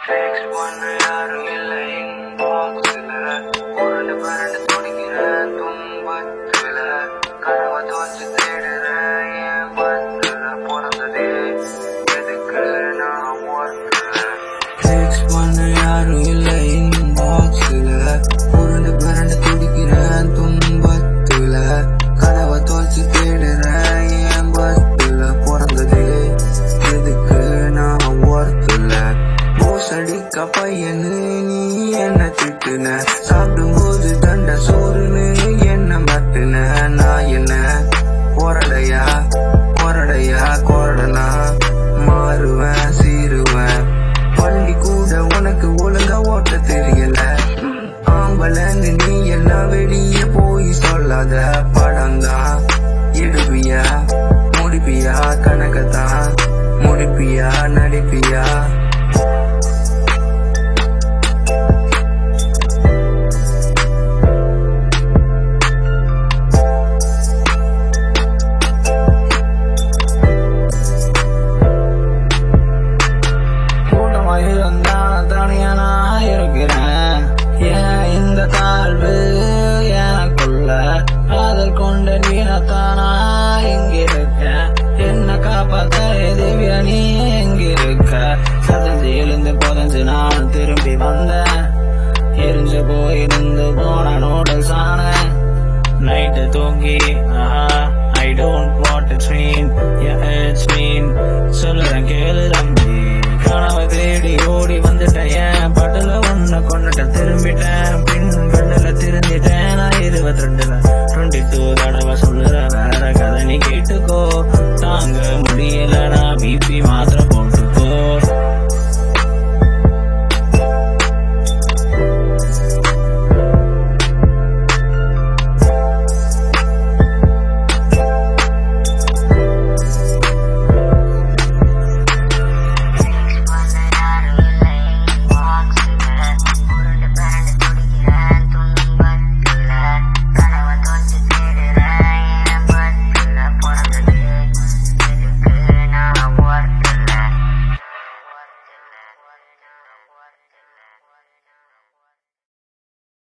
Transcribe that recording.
text பண்ண யாரும் இல்லை இன்பாக்ஸ்ல உருண்டு பரண்டு துடிக்கிறேன் துன்பத்துல கனவை தோச்சு தேடுறேன் என் பத்துல பிறந்ததே எதுக்கு நான் ஒர்த்துல டெக்ஸ்ட் பண்ண யாரும் இல்லை இன்பாக்ஸ்ல உருண்டு பரண்டு துடிக்கிறேன் துன்பத்துல கனவை தோச்சு தேடுறேன் என் பத்துல பிறந்ததே எதுக்கு நான் ஒர்த்துல மோசடிக்க பையனு நீ என்ன திட்டுன சாப்பிடும்போது தண்ட சோறுன்னு என்ன மட்டுன நான் என்ன கொரடையா கொரடையா கொரடனா மாறுவேன் சீருவேன் வண்டி கூட உனக்கு ஒழுங்கா ஓட்ட தெரியல ஆம்பளன்னு நீ எல்லாம் வெளிய போய் சொல்லாத படம்தான் எடுப்பியா முடிப்பியா கணக்கத்தான் முடிப்பியா நடிப்பியா கூட்டமா இருந்தா தனியா நான் இருக்கிறேன் ஏன் இந்த தாழ்வு எனக்குள்ள காதல் கொண்ட நீனத்தானா எங்கிருக்க என்ன காப்பாத்த திவ்யா நீ எங்கிருக்க சதஞ்சு எழுந்து புதஞ்சு நான் திரும்பி வந்தேன் எரிஞ்சு போயிருந்து போன நோடல் சாண நைட்டு தூங்கி I don't what it's mean it's mean சொல்லுறேன் கேளு தம்பி கனவை தேடி ஓடி வந்துட்டேன் ஏன் பட்டுல ஒன்ன கொண்டுட்டேன் திரும்பிட்டேன் பின் கண்ணுல திருந்திட்டேன் நான் இருபத்தி ரெண்டுல டுவெண்ட்டி டூ தடவை சொல்லுற வேற கதை நீ கேட்டுக்கோ தாங்க முடியல நான் பிபி மாத்திரம்